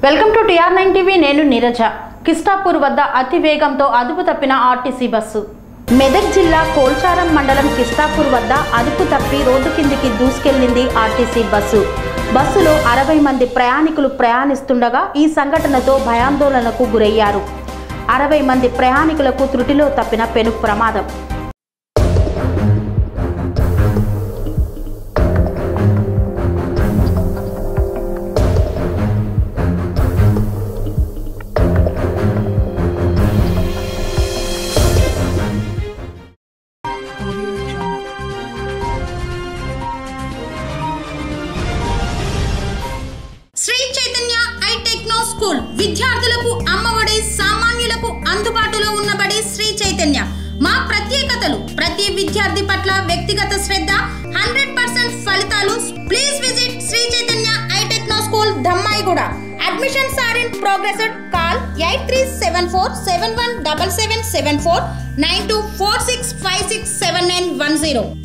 welcome to TR nine TV నేను నీరజ కిస్టాపూర్ వద్ద అతి వేగంతో అదుపు తప్పిన ఆర్టీసీ బస్సు మెదక్ జిల్లా కోల్చారం మండలం కిస్టాపూర్ వద్ద అదుపు తప్పి రోడ్డు కిందికి దూసుకెళ్లింది ఆర్టీసీ బస్సు బస్సులో అరవై మంది ప్రయాణికులు ప్రయాణిస్తుండగా ఈ సంఘటనతో భయాందోళనకు గురయ్యారు అరవై మంది ప్రయాణికులకు త్రుటిలో తప్పిన పెను ప్రమాదం Shri Chaitanya I techno school విద్యార్థులకు అమ్మఒడి సామాన్యులకు అందుబాటులో ఉన్నబడి శ్రీ చైతన్య మా ప్రత్యేకతలు ప్రతి విద్యార్థి పట్ల వ్యక్తిగత శ్రద్ధ హండ్రెడ్ పర్సెంట్ ఫలితాలు please visit Sri Chaitanya I techno school Dammaiguda admissions are in progress call eight three seven four seven one double seven seven four nine two four six five six seven nine one zero